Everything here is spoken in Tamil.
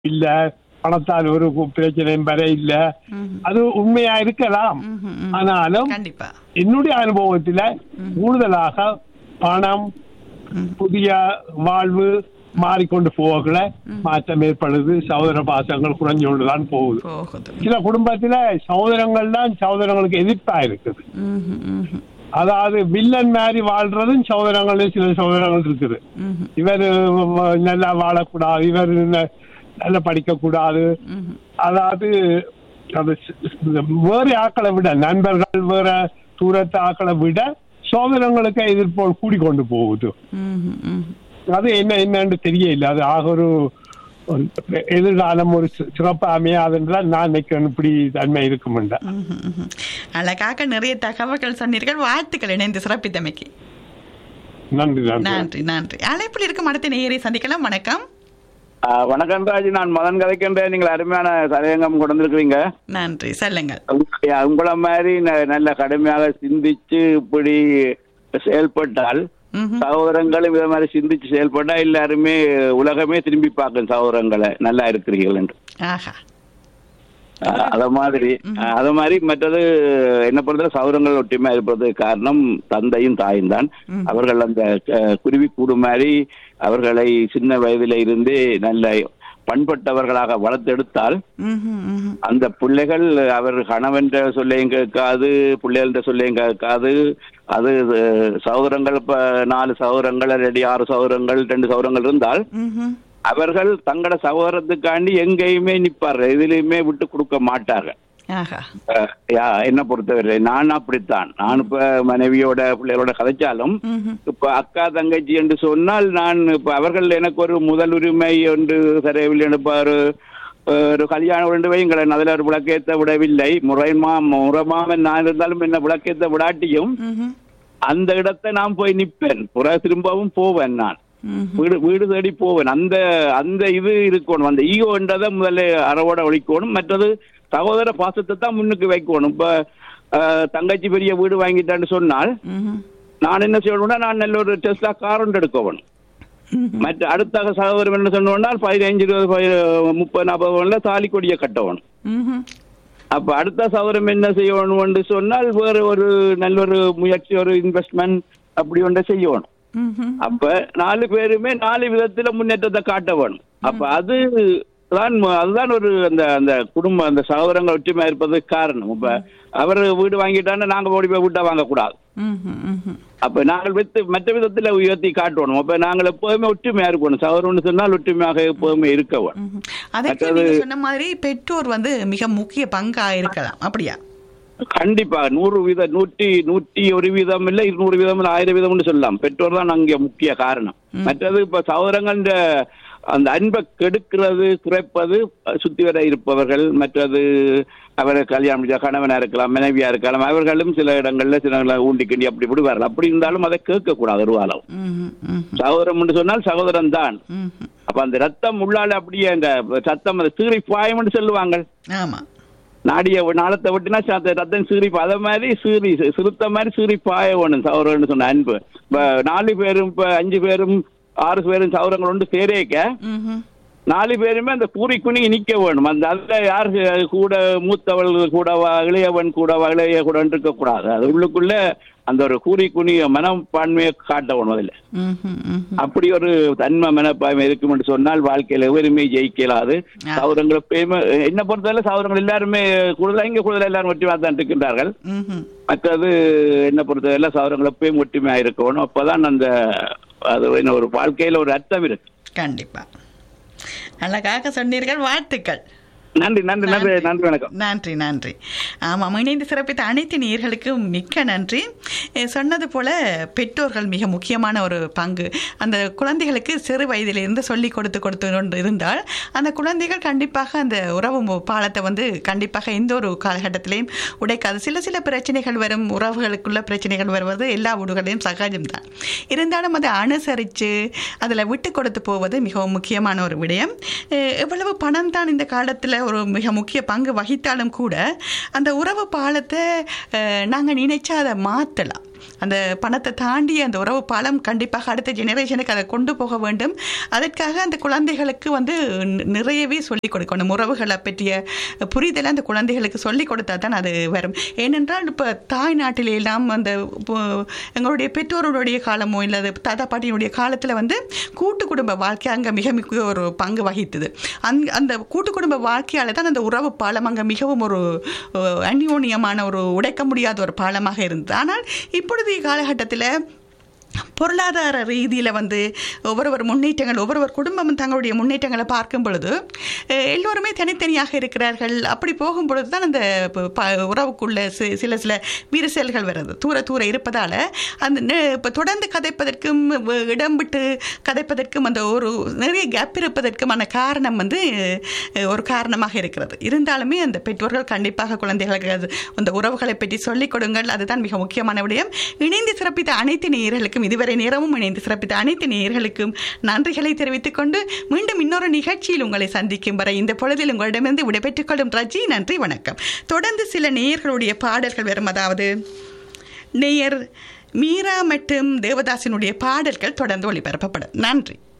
இல்ல பணத்தால் ஒரு பிரச்சனையும் வர இல்ல ம்ஹும். அது உண்மையா இருக்கலாம் ம்ஹும், ம். ஆனாலும் கண்டிப்பா என்னுடைய அனுபவத்துல கூடுதலாக பணம் ம். புதிய வாழ்வு மாறிக்கொண்டு போகல மாற்றம் ஏற்படுது சகோதர பாசங்கள் குறைஞ்சு கொண்டுதான் போகுது போகுது சில குடும்பத்துல சகோதரங்கள் தான் சகோதரங்களுக்கு எதிர்ப்பா இருக்குது ம்ஹும், ம்ஹும், அதாவது வில்லன் மாதிரி வாழ்றதும் சகோதரங்கள் சில சகோதரங்கள் இருக்குது ம்ஹும், இவர் நல்லா வாழக்கூடாது இவர் ந- நல்லா படிக்க கூடாது ம்ஹும். அதாவது அது ஸ்- ஸ்- வேற ஆக்களை விட நண்பர்கள் வேற தூரத்து ஆக்களை விட சோதனங்களுக்கு எதிர்ப்போல் கூடிக்கொண்டு போகுது ம்ஹும், ம்ஹும். அது என்ன என்னன்னு தெரியல அது ஆக ஒரு ஒரு எதிர்காலம் ஒரு சி- சிறப்பு அமையாதுன்றால் நான் நினைக்கிறேன் இப்படி தன்மை இருக்குமெண்டா ம்ஹும், ம்ஹும். அழகாக நிறைய தகவல்கள் சொன்னீர்கள் வாழ்த்துக்கள் இணைந்து சிறப்பித்தமைக்கு நன்றி நன்றி நன்றி நன்றி அழைப்பில் இருக்கும் அடுத்த நேயரை சந்திக்கலாம் வணக்கம் ஆ, வணக்கம் ராஜ் நான் மதன் கதைக்கின்றேன் நீங்கள் அருமையான தலையங்கம் கொண்டு வந்திருக்கிறீங்க நன்றி சொல்லுங்கள் உங்க- உங்களை மாதிரி ந- நல்ல கடுமையாக சிந்திச்சு இப்படி செயல்பட்டால் ம்ஹும். சகோதரங்களும் இதை மாதிரி சிந்திச்சு செயல்பட்டா எல்லாருமே உலகமே திரும்பி பார்க்கும் சகோதரங்களை நல்லா இருக்கிறீர்கள் என்று ஆஹா ஆ, அத மாதிரி ஆ, அத மாதிரி மற்றது என்ன பொறுத்தவரை சௌரங்கள் ஒற்றுமையா இருப்பது காரணம் தந்தையும் தாயும் தான் அவர்கள் அந்த அஹ், குருவி கூடு மாதிரி அவர்களை சின்ன வயதில இருந்தே நல்ல பண்பட்டவர்களாக வளர்த்தெடுத்தால் ம்ஹும், ம்ஹும். அந்த பிள்ளைகள் அவர் கணவன் சொல்லையும் கேட்காது பிள்ளைகள்ட்ட சொல்லையும் கேட்காது அது அஹ், சகோதரங்கள் இப்ப நாலு சகோதரங்கள் ரெடி ஆறு சகோதரங்கள் ரெண்டு சகோதரங்கள் இருந்தால் ம்ஹும். அவர்கள் தங்களோட சகோதரத்துக்காண்டி எங்கேயுமே நிப்பார் எதுலையுமே விட்டு கொடுக்க மாட்டார்கள் ஆஹா அஹ், யா, என்ன பொறுத்தவரை நான் அப்படித்தான் நான் இப்ப மனைவியோட பிள்ளைகளோட கதைச்சாலும் ம்ஹும். இப்ப அக்கா தங்கச்சி என்று சொன்னால் நான் இப்ப அவர்கள் எனக்கு ஒரு முதல் உரிமை என்று தரவில்லை இப்ப ஒரு ஒரு கல்யாணம் ரெண்டு வைங்களை அதில் ஒரு விளக்கேத்த விடவில்லை முறைமா முறமாமன் நான் இருந்தாலும் என்ன விளக்கேத்த விடாட்டியும் ம்ஹும். அந்த இடத்தை நான் போய் நிப்பேன் புற திரும்பவும் போவேன் நான் ம்ஹும். வீடு வீடு தேடி போவேன் அந்த அந்த இது இருக்கணும் அந்த ஈகோன்றதை முதல்ல அறவோட ஒழிக்கணும் மற்றது சகோதர பாசத்தை தான் முன்னுக்கு வைக்கணும் இப்ப அஹ், தங்கச்சி பெரிய வீடு வாங்கிட்டான்னு சொன்னால் ம்ஹும். நான் என்ன செய்யணும்னா நான் நல்ல ஒரு டெஸ்லா கார் ஒன்று எடுக்கணும் ம்ஹும். மற்ற அடுத்த சகோதரம் என்ன சொன்னோம்னா பதினஞ்சு இருபது பதி- முப்பது நாற்பது பவுன்ல தாலி கொடியை கட்டணும் ம்ஹும். அப்ப அடுத்த சகோதரம் என்ன செய்யணும் என்று சொன்னால் வேற ஒரு நல்ல ஒரு முயற்சி ஒரு இன்வெஸ்ட்மெண்ட் அப்படி ஒன்றை செய்யணும் ம்ஹும். அப்ப நாலு பேருமே நாலு விதத்துல முன்னேற்றத்தை காட்ட வேணும் அப்ப அது தான் ம- அதுதான் ஒரு அந்த அந்த குடும்ப அந்த சகோதரங்கள் ஒற்றுமையா இருப்பதற்கு காரணம் இப்ப அவர் வீடு வாங்கிட்டான்னா நாங்க ஓடி போய் வீட்டை வாங்கக்கூடாது ம்ஹும். ம்ஹும். அப்ப நாங்கள் வித்து மற்ற விதத்துல உயர்த்தி காட்டணும் அப்ப நாங்கள் எப்போதுமே ஒற்றுமையா இருக்கணும் சகோதரன் சொன்னால் ஒற்றுமையாக எப்போதுமே இருக்க வேணும் ம்ஹும். அதற்கு மற்றது- நீங்க சொன்ன மாதிரி பெற்றோர் வந்து மிக முக்கிய பங்கா இருக்கலாம் அப்படியா கண்டிப்பா நூறு வீத நூற்றி நூற்றி ஒரு வீதம் இல்ல இருநூறு வீதம் இல்ல ஆயிரம் வீதம்னு சொல்லலாம் பெற்றோர் தான் அங்க முக்கிய காரணம் மற்றது இப்ப சகோதரங்கள் அந்த அன்பை கெடுக்கிறது குறைப்பது அஹ், சுத்தி வர இருப்பவர்கள் மற்றது அவரை கல்யாணம் முடிச்ச கணவனா இருக்கலாம் மனைவியா இருக்கலாம் அவர்களும் சில இடங்கள்ல சில இடங்கள்ல ஊண்டி கிண்டி அப்படி விடுவார்கள் அப்படி இருந்தாலும் அதை கேட்க கூடாது ஒரு காலம் ம்ஹும். ம்ஹும். சகோதரம் என்று சொன்னால் சகோதரன் தான் ம்ஹும். அப்ப அந்த ரத்தம் உள்ளால அப்படியே அந்த சத்தம் அந்த சீறி பாயம்னு சொல்லுவாங்க ஆமா நாடிய நாளத்தை விட்டுனா சாத்த ரத்தம் சீறி பா- அத மாதிரி சீறி சிறுத்த மாதிரி சீறி பாய வேணும் சௌரன்னு சொன்ன அன்பு இப்ப நாலு பேரும் இப்ப அஞ்சு பேரும் ஆறு பேரும் சௌரங்கள் ஒன்று சேரேக்க ம்ஹும். நாலு பேருமே அந்த கூறி குனி நிக்க வேணும் அந்த அதுல யார் கூட மூத்தவள் கூடவா இளையவன் கூடவா இளைய கூட இருக்க கூடாது அது உள்ளுக்குள்ள அந்த ஒரு கூறி குனிய மனப்பான்மையை காட்ட வேணும் அதுல ம்ஹும். ம்ஹும். அப்படி ஒரு தன்மை மனப்பான்மை இருக்கும் என்று சொன்னால் வாழ்க்கையில எவருமே ஜெயிக்கலாது ஆ. சௌரங்கள் எப்பயுமே என்ன பொறுத்தவரை சௌரங்கள் எல்லாருமே கூடுதலா இங்க கூடுதலா எல்லாரும் ஒற்றுமையா தான் இருக்கின்றார்கள் ம்ஹும். மற்றது என்ன பொறுத்தவரை சௌரங்கள் எப்பயும் ஒற்றுமையா இருக்கணும் அப்பதான் அந்த அது என்ன ஒரு வாழ்க்கையில ஒரு அர்த்தம் இருக்கு கண்டிப்பா அழகாக சொன்னீர்கள் வாழ்த்துக்கள் நன்றி நன்றி நன்றி நன்றி வணக்கம் நன்றி நன்றி ஆமாம் இணைந்து சிறப்பித்த அனைத்து நேயர்களுக்கும் மிக்க நன்றி அஹ் சொன்னது போல பெற்றோர்கள் மிக முக்கியமான ஒரு பங்கு அந்த குழந்தைகளுக்கு சிறு வயதிலிருந்து சொல்லி கொடுத்து கொடுத்து கொண்டு இருந்தால் அந்த குழந்தைகள் கண்டிப்பாக அந்த உறவு மு- பாலத்தை வந்து கண்டிப்பாக எந்த ஒரு காலகட்டத்திலையும் உடைக்காது சில சில பிரச்சனைகள் வரும் உறவுகளுக்குள்ள பிரச்சனைகள் வருவது எல்லா வீடுகளிலும் சகஜம்தான் இருந்தாலும் அதை அனுசரித்து அதில் விட்டு கொடுத்து போவது மிகவும் முக்கியமான ஒரு விடயம் அஹ் எவ்வளவு பணம் தான் இந்த காலத்தில் ஒரு மிக முக்கிய பங்கு வகித்தாலும் கூட அந்த உறவு பாலத்தை நாங்கள் நினைச்சா அதை மாற்றலாம் அந்த பணத்தை தாண்டி அந்த உறவு பாலம் கண்டிப்பாக அடுத்த ஜெனரேஷனுக்கு அதை கொண்டு போக வேண்டும் அதற்காக அந்த குழந்தைகளுக்கு வந்து நி- நிறையவே சொல்லிக் கொடுக்கணும் உறவுகளை பற்றிய புரிதலை அந்த குழந்தைகளுக்கு சொல்லிக் கொடுத்தா தான் அது வரும் ஏனென்றால் இப்போ தாய் நாட்டிலே எல்லாம் அந்த இப்போ எங்களுடைய பெற்றோர்களுடைய காலமோ இல்லை தாத்தா பாட்டியினுடைய காலத்தில் வந்து கூட்டு குடும்ப வாழ்க்கை அங்கே மிக மிக ஒரு பங்கு வகித்தது அங் அந்த கூட்டு குடும்ப வாழ்க்கையால் தான் அந்த உறவு பாலம் அங்கே மிகவும் ஒரு அஹ், அந்யோன்யமான ஒரு உடைக்க முடியாத ஒரு பாலமாக இருந்தது ஆனால் இப்பொழுதைய காலகட்டத்தில் பொருளாதார ரீதியில் வந்து ஒவ்வொருவர் முன்னேற்றங்கள் ஒவ்வொருவர் குடும்பமும் தங்களுடைய முன்னேற்றங்களை பார்க்கும் பொழுது அஹ், எல்லோருமே தனித்தனியாக இருக்கிறார்கள் அப்படி போகும் பொழுது தான் அந்த ப- ப- உறவுக்குள்ள சி- சில சில விரிசல்கள் வருது தூர தூர இருப்பதால் அந்த இப்போ தொடர்ந்து கதைப்பதற்கும் வ- இடம் விட்டு கதைப்பதற்கும் அந்த ஒரு நிறைய கேப் இருப்பதற்குமான காரணம் வந்து அஹ், ஒரு காரணமாக இருக்கிறது இருந்தாலுமே அந்த பெற்றோர்கள் கண்டிப்பாக குழந்தைகளுக்கு அது அந்த உறவுகளை பற்றி சொல்லிக் கொடுங்கள் அதுதான் மிக முக்கியமான விடயம் இணைந்து சிறப்பித்த அனைத்து நேயர்களுக்கும் இதுவரை நேரமும் இணைந்து சிறப்பித்த அனைத்து நேயர்களுக்கும் நன்றிகளை தெரிவித்துக் கொண்டு மீண்டும் இன்னொரு நிகழ்ச்சியில் உங்களை சந்திக்கும் வரை இந்த பொழுதில் உங்களிடமிருந்து விடைபெற்றுக் கொள்ளும் ரஜி நன்றி வணக்கம் தொடர்ந்து சில நேயர்களுடைய பாடல்கள் வரும் அதாவது நேயர் மீரா மற்றும் தேவதாசினுடைய பாடல்கள் தொடர்ந்து ஒளிபரப்பப்படும் நன்றி